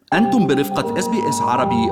أنتم برفقة اس بي اس عربي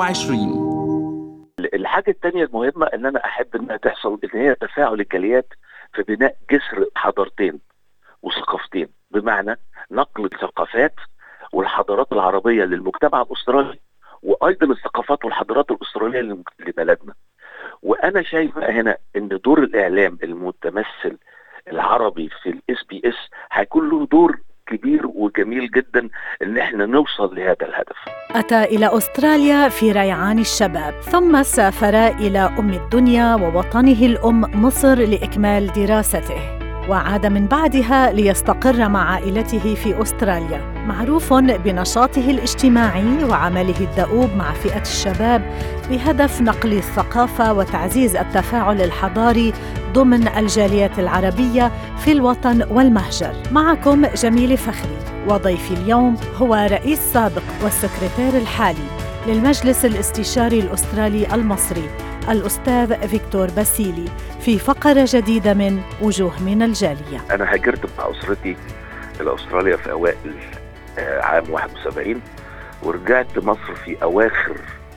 24 الحاجة التانية المهمة ان انا احب انها تحصل ان هي تفاعل الجاليات في بناء جسر حضارتين وثقافتين بمعنى نقل الثقافات والحضارات العربية للمجتمع الاسترالي وايضا الثقافات والحضارات الاسترالية لبلدنا وانا شايف بقى هنا ان دور الاعلام المتمثل العربي في الاس بي اس هيكون له دور كبير وجميل جدا ان احنا نوصل لهذا الهدف. اتى الى استراليا في ريعان الشباب، ثم سافر الى ام الدنيا ووطنه الام مصر لاكمال دراسته. وعاد من بعدها ليستقر مع عائلته في استراليا معروف بنشاطه الاجتماعي وعمله الدؤوب مع فئه الشباب بهدف نقل الثقافه وتعزيز التفاعل الحضاري ضمن الجاليات العربيه في الوطن والمهجر معكم جميل فخري وضيفي اليوم هو رئيس سابق والسكرتير الحالي للمجلس الاستشاري الاسترالي المصري الأستاذ فيكتور باسيلي في فقرة جديدة من وجوه من الجالية انا هاجرت مع اسرتي الى استراليا في اوائل آه، عام 71 ورجعت مصر في اواخر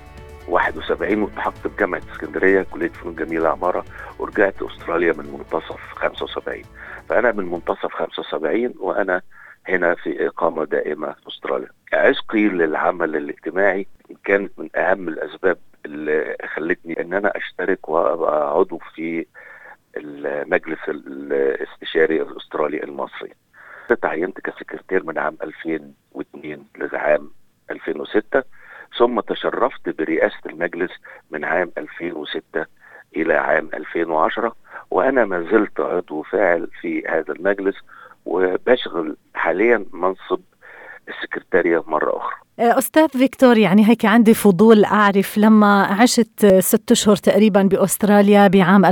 71 والتحقت بجامعه اسكندريه كليه فنون جميله عماره ورجعت استراليا من منتصف 75 فانا من منتصف 75 وانا هنا في اقامه دائمه في استراليا. عشقي للعمل الاجتماعي كانت من اهم الاسباب اللي خلتني ان انا اشترك وابقى عضو في المجلس الاستشاري الاسترالي المصري. تعينت كسكرتير من عام 2002 لعام 2006 ثم تشرفت برئاسة المجلس من عام 2006 إلى عام 2010 وأنا ما زلت عضو فاعل في هذا المجلس وبشغل حاليا منصب السكرتارية مرة أخرى أستاذ فيكتور يعني هيك عندي فضول أعرف لما عشت ست أشهر تقريبا بأستراليا بعام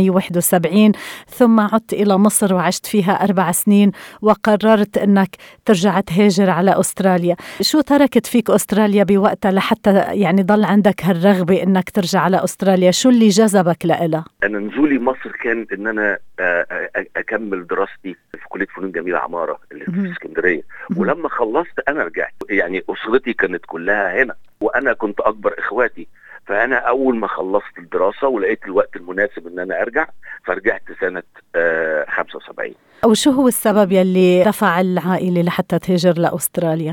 1971 ثم عدت إلى مصر وعشت فيها أربع سنين وقررت أنك ترجع تهاجر على أستراليا شو تركت فيك أستراليا بوقتها لحتى يعني ضل عندك هالرغبة أنك ترجع على أستراليا شو اللي جذبك لإلها؟ أنا نزولي مصر كان أن أنا آه، آه، أكمل دراستي في كلية فنون جميلة عمارة اللي في اسكندرية ولما خلصت أنا رجعت يعني أسرتي كانت كلها هنا وأنا كنت أكبر إخواتي فأنا أول ما خلصت الدراسة ولقيت الوقت المناسب إن أنا أرجع فرجعت سنة آه، 75 وشو هو السبب يلي دفع العائلة لحتى تهاجر لأستراليا؟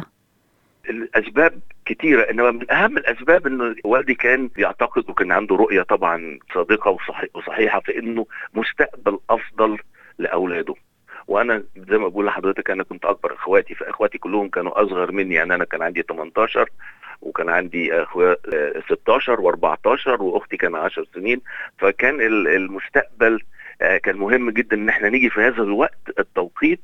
الاسباب كتيره انما من اهم الاسباب انه والدي كان يعتقد وكان عنده رؤيه طبعا صادقه وصحي- وصحيحه في انه مستقبل افضل لاولاده وانا زي ما بقول لحضرتك انا كنت اكبر اخواتي فاخواتي كلهم كانوا اصغر مني يعني انا كان عندي 18 وكان عندي اخويا آه، 16 و14 واختي كان 10 سنين فكان ال- المستقبل آه، كان مهم جدا ان احنا نيجي في هذا الوقت التوقيت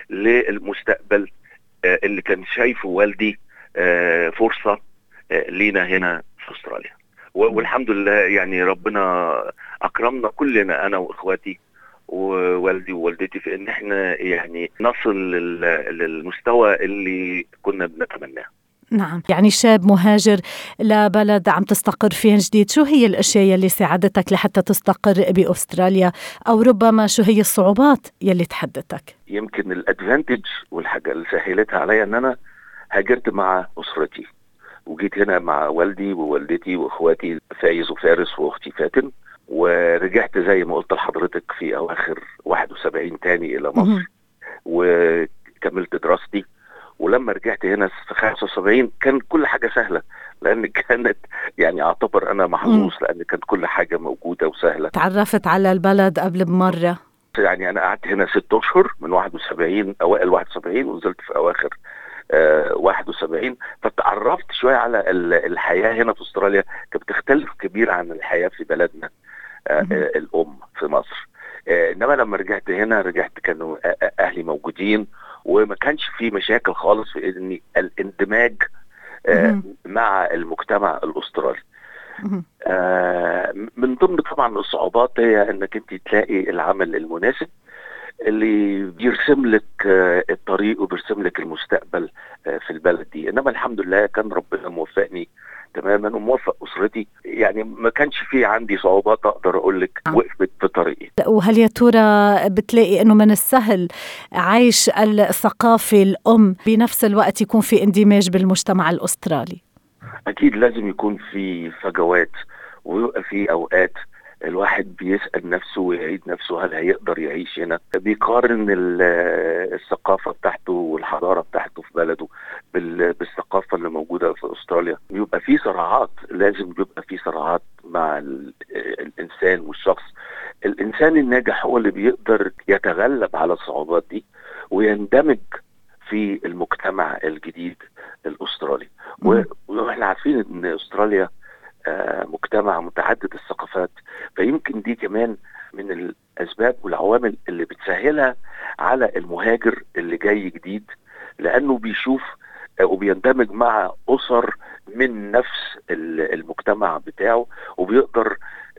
للمستقبل آه، اللي كان شايفه والدي آه، فرصه آه، لينا هنا في استراليا و- والحمد لله يعني ربنا اكرمنا كلنا انا واخواتي ووالدي ووالدتي في ان احنا يعني نصل لل- للمستوى اللي كنا بنتمناه نعم يعني شاب مهاجر لبلد عم تستقر فيه جديد شو هي الأشياء يلي ساعدتك لحتى تستقر بأستراليا أو ربما شو هي الصعوبات يلي تحدتك يمكن الادفانتج والحاجه اللي سهلتها عليا ان انا هاجرت مع اسرتي وجيت هنا مع والدي ووالدتي واخواتي فايز وفارس واختي فاتن ورجعت زي ما قلت لحضرتك في اواخر 71 تاني الى مصر مهم. وكملت دراستي ولما رجعت هنا في 75 كان كل حاجه سهله لان كانت يعني اعتبر انا محظوظ لان كانت كل حاجه موجوده وسهله تعرفت على البلد قبل بمرة يعني انا قعدت هنا ست اشهر من 71 اوائل 71 ونزلت في اواخر آه 71 فتعرفت شويه على ال- الحياه هنا في استراليا كانت بتختلف كبير عن الحياه في بلدنا آه مهم. آه الام في مصر آه انما لما رجعت هنا رجعت كانوا آه آه اهلي موجودين وما كانش في مشاكل خالص في ان الاندماج آه مهم. مع المجتمع الاسترالي مهم. آه، من ضمن طبعا الصعوبات هي انك انت تلاقي العمل المناسب اللي بيرسم لك آه، الطريق وبيرسم لك المستقبل آه، في البلد دي انما الحمد لله كان ربنا موفقني تماما وموفق اسرتي يعني ما كانش في عندي صعوبات اقدر اقول لك نعم. وقفت في طريقي وهل يا ترى بتلاقي انه من السهل عيش الثقافه الام بنفس الوقت يكون في اندماج بالمجتمع الاسترالي اكيد لازم يكون في فجوات ويبقى في اوقات الواحد بيسأل نفسه ويعيد نفسه هل هيقدر يعيش هنا بيقارن ال- الثقافة بتاعته والحضارة بتاعته في بلده بال- بالثقافة اللي موجودة في أستراليا بيبقى في صراعات لازم يبقى في صراعات مع ال- الإنسان والشخص الإنسان الناجح هو اللي بيقدر يتغلب على الصعوبات دي ويندمج في المجتمع الجديد الأسترالي و- واحنا عارفين ان استراليا آه، مجتمع متعدد الثقافات فيمكن دي كمان من الاسباب والعوامل اللي بتسهلها على المهاجر اللي جاي جديد لانه بيشوف آه، وبيندمج مع اسر من نفس ال- المجتمع بتاعه وبيقدر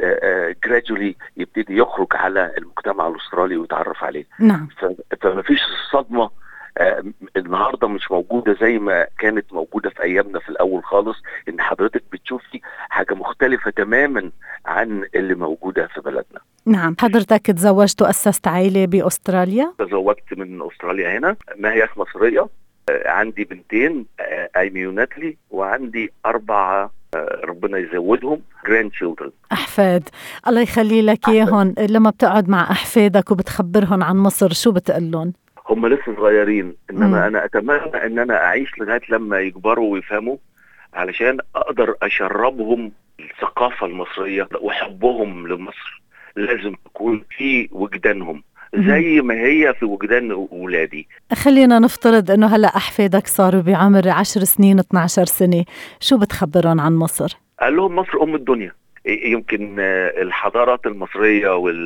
جرادولي يبتدي يخرج على المجتمع الاسترالي ويتعرف عليه نعم ف- فما فيش صدمه آه، النهارده مش موجوده زي ما كانت موجوده في ايامنا في الاول خالص ان حضرتك بتشوفي حاجه مختلفه تماما عن اللي موجوده في بلدنا. نعم حضرتك تزوجت وأسست عائلة بأستراليا تزوجت من استراليا هنا ما هياش مصريه آه، عندي بنتين آه، ايمي وناتلي وعندي اربعه آه، ربنا يزودهم جراند تشيلدرن أحفاد الله يخلي لك إياهم لما بتقعد مع أحفادك وبتخبرهم عن مصر شو بتقول لهم هم لسه صغيرين انما مم. انا اتمنى ان انا اعيش لغايه لما يكبروا ويفهموا علشان اقدر اشربهم الثقافه المصريه وحبهم لمصر لازم تكون في وجدانهم زي ما هي في وجدان اولادي خلينا نفترض انه هلا احفادك صاروا بعمر 10 سنين 12 سنه شو بتخبرهم عن مصر قال لهم مصر ام الدنيا يمكن آه، الحضارات المصريه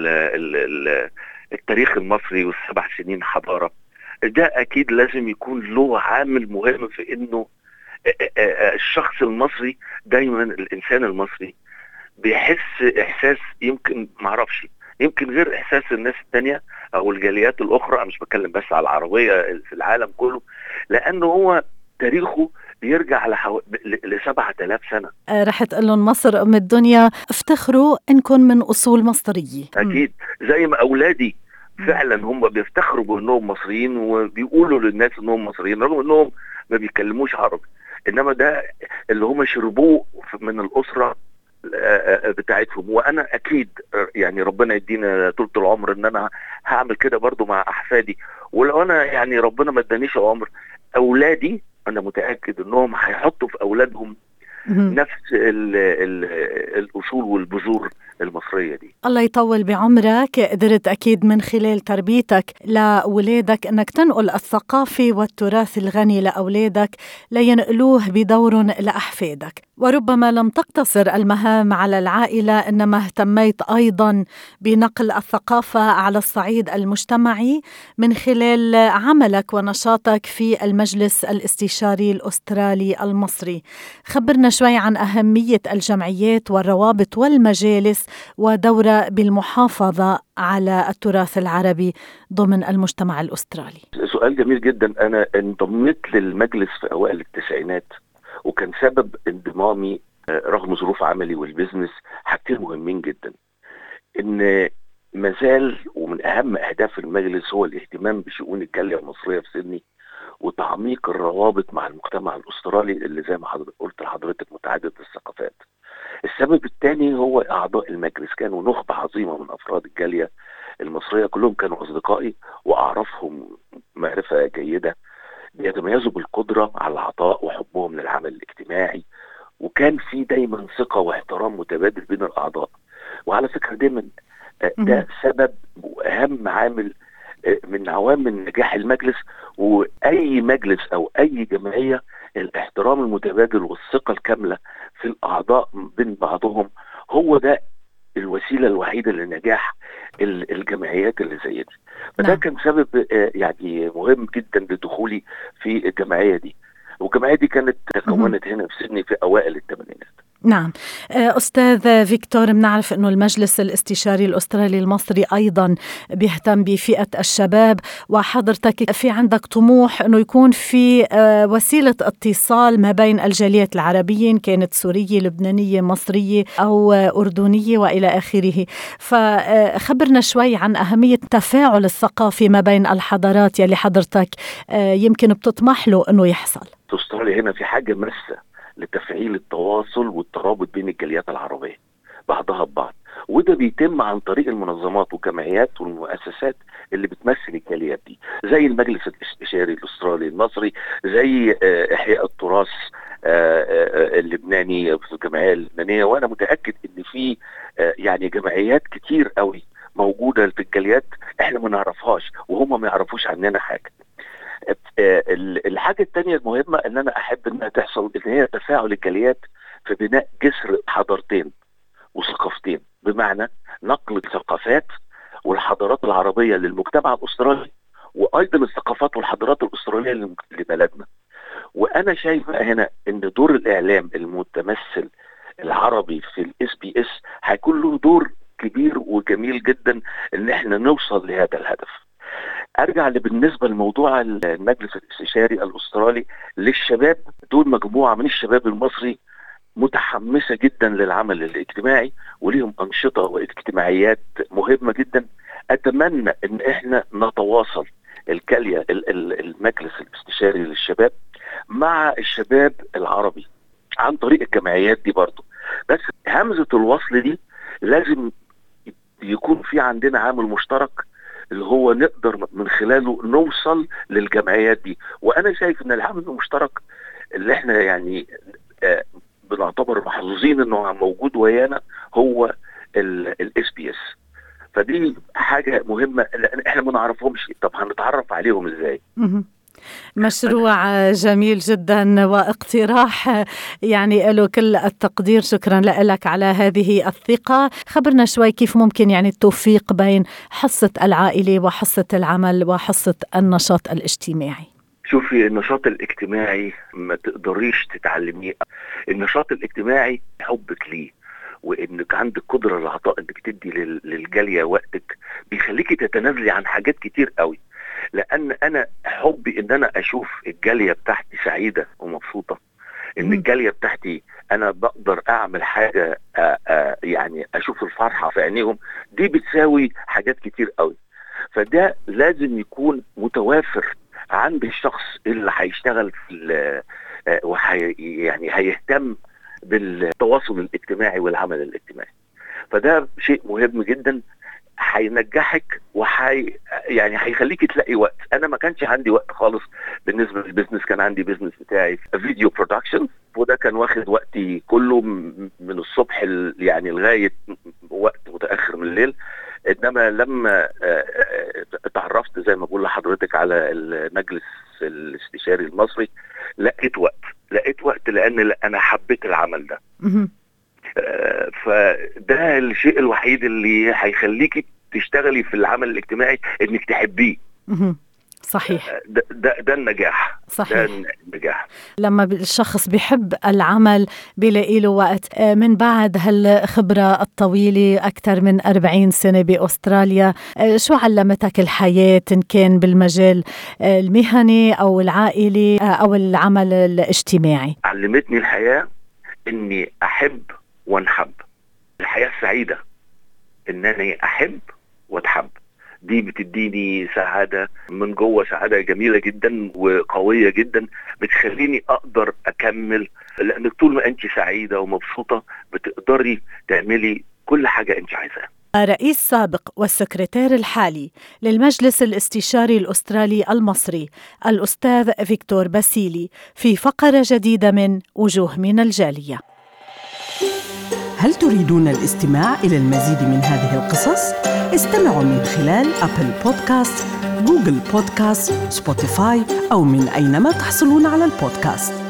والتاريخ المصري والسبع سنين حضاره ده اكيد لازم يكون له عامل مهم في انه آه، آه، آه، الشخص المصري دايما الانسان المصري بيحس احساس يمكن معرفش يمكن غير احساس الناس التانية او الجاليات الاخرى انا مش بتكلم بس على العربيه في العالم كله لانه هو تاريخه بيرجع لحو... ل 7000 سنه آه، رح تقول لهم مصر ام الدنيا افتخروا انكم من اصول مصريه اكيد زي ما اولادي فعلا هم بيفتخروا بانهم مصريين وبيقولوا للناس انهم مصريين رغم انهم ما بيتكلموش عربي انما ده اللي هم شربوه من الاسره آه، آه، بتاعتهم وانا اكيد آه، يعني ربنا يدينا طول العمر ان انا هعمل كده برضو مع احفادي ولو انا يعني ربنا ما ادانيش عمر اولادي انا متاكد انهم هيحطوا في اولادهم مم. نفس ال ال الاصول والبذور المصريه دي الله يطول بعمرك قدرت أكيد من خلال تربيتك لأولادك أنك تنقل الثقافة والتراث الغني لأولادك لينقلوه بدور لأحفادك وربما لم تقتصر المهام على العائلة إنما اهتميت أيضا بنقل الثقافة على الصعيد المجتمعي من خلال عملك ونشاطك في المجلس الاستشاري الأسترالي المصري خبرنا شوي عن أهمية الجمعيات والروابط والمجالس ودورها بالمحافظة على التراث العربي ضمن المجتمع الأسترالي سؤال جميل جدا انا انضميت للمجلس في اوائل التسعينات وكان سبب انضمامي آه، رغم ظروف عملي والبزنس حاجتين مهمين جدا ان مازال ومن اهم اهداف المجلس هو الاهتمام بشؤون الجاليه المصريه في سيدني وتعميق الروابط مع المجتمع الاسترالي اللي زي ما حضرتك قلت لحضرتك متعدد الثقافات. السبب الثاني هو اعضاء المجلس كانوا نخبه عظيمه من افراد الجاليه المصريه كلهم كانوا اصدقائي واعرفهم معرفه جيده بيتميزوا بالقدره على العطاء وحبهم للعمل الاجتماعي وكان في دايما ثقه واحترام متبادل بين الاعضاء وعلى فكره دايما آه، مهم. ده سبب واهم عامل آه، من عوامل نجاح المجلس واي مجلس او اي جمعيه الاحترام المتبادل والثقه الكامله في الاعضاء بين بعضهم هو ده الوسيله الوحيده لنجاح ال- الجمعيات اللي زي دي فده نعم. كان سبب آه، يعني مهم جدا لدخولي في الجمعيه دي والجمعيه دي كانت تكونت هنا في سيدني في اوائل الثمانينات نعم أستاذ فيكتور بنعرف أنه المجلس الاستشاري الأسترالي المصري أيضا بيهتم بفئة الشباب وحضرتك في عندك طموح أنه يكون في وسيلة اتصال ما بين الجاليات العربية إن كانت سورية لبنانية مصرية أو أردنية وإلى آخره فخبرنا شوي عن أهمية التفاعل الثقافي ما بين الحضارات يلي حضرتك يمكن بتطمح له أنه يحصل استراليا هنا في حاجة مسة لتفعيل التواصل والترابط بين الجاليات العربيه بعضها ببعض وده بيتم عن طريق المنظمات والجمعيات والمؤسسات اللي بتمثل الجاليات دي زي المجلس الاستشاري الاسترالي المصري زي احياء التراث اللبناني في الجمعيه اللبنانيه وانا متاكد ان في يعني جمعيات كتير قوي موجوده في الجاليات احنا ما نعرفهاش وهم ما يعرفوش عننا حاجه الحاجة الثانية المهمة ان انا احب انها تحصل ان هي تفاعل الجاليات في بناء جسر حضارتين وثقافتين بمعنى نقل الثقافات والحضارات العربية للمجتمع الاسترالي وايضا الثقافات والحضارات الاسترالية لبلدنا وانا شايف هنا ان دور الاعلام المتمثل العربي في الاس بي اس هيكون له دور كبير وجميل جدا ان احنا نوصل لهذا الهدف ارجع بالنسبه لموضوع المجلس الاستشاري الاسترالي للشباب دول مجموعه من الشباب المصري متحمسه جدا للعمل الاجتماعي وليهم انشطه واجتماعيات مهمه جدا اتمنى ان احنا نتواصل الكاليه المجلس الاستشاري للشباب مع الشباب العربي عن طريق الجمعيات دي برضه بس همزه الوصل دي لازم يكون في عندنا عامل مشترك اللي هو نقدر من خلاله نوصل للجمعيات دي وانا شايف ان العامل المشترك اللي احنا يعني آه بنعتبر محظوظين انه موجود ويانا هو الاس بي اس فدي حاجه مهمه لان احنا ما نعرفهمش طب هنتعرف عليهم ازاي مشروع جميل جدا واقتراح يعني له كل التقدير شكرا لك على هذه الثقة خبرنا شوي كيف ممكن يعني التوفيق بين حصة العائلة وحصة العمل وحصة النشاط الاجتماعي شوفي النشاط الاجتماعي ما تقدريش تتعلميه النشاط الاجتماعي حبك ليه وانك عندك قدره العطاء انك تدي للجاليه وقتك بيخليكي تتنازلي عن حاجات كتير قوي لان انا حبي ان انا اشوف الجاليه بتاعتي سعيده ومبسوطه ان الجاليه بتاعتي انا بقدر اعمل حاجه آآ آآ يعني اشوف الفرحه في عينيهم دي بتساوي حاجات كتير قوي فده لازم يكون متوافر عند الشخص اللي هيشتغل في وحي يعني هيهتم بالتواصل الاجتماعي والعمل الاجتماعي فده شيء مهم جدا هينجحك وحي يعني هيخليك تلاقي وقت انا ما كانش عندي وقت خالص بالنسبه للبزنس كان عندي بزنس بتاعي فيديو برودكشن وده كان واخد وقتي كله من الصبح يعني لغايه وقت متاخر من الليل انما لما اتعرفت زي ما بقول لحضرتك على المجلس الاستشاري المصري لقيت وقت لقيت وقت لان انا حبيت العمل ده فده الشيء الوحيد اللي هيخليكي تشتغلي في العمل الاجتماعي انك تحبيه صحيح ده, ده, ده النجاح صحيح ده النجاح لما الشخص بيحب العمل بيلاقي له وقت من بعد هالخبرة الطويلة أكثر من 40 سنة بأستراليا شو علمتك الحياة إن كان بالمجال المهني أو العائلي أو العمل الاجتماعي علمتني الحياة إني أحب وانحب الحياة السعيدة إنني أحب واتحب دي بتديني سعادة من جوه سعادة جميلة جدا وقوية جدا بتخليني أقدر أكمل لأنك طول ما أنت سعيدة ومبسوطة بتقدري تعملي كل حاجة أنت عايزاها رئيس سابق والسكرتير الحالي للمجلس الاستشاري الأسترالي المصري الأستاذ فيكتور باسيلي في فقرة جديدة من وجوه من الجالية هل تريدون الاستماع إلى المزيد من هذه القصص؟ استمعوا من خلال أبل بودكاست، جوجل بودكاست، سبوتيفاي أو من أينما تحصلون على البودكاست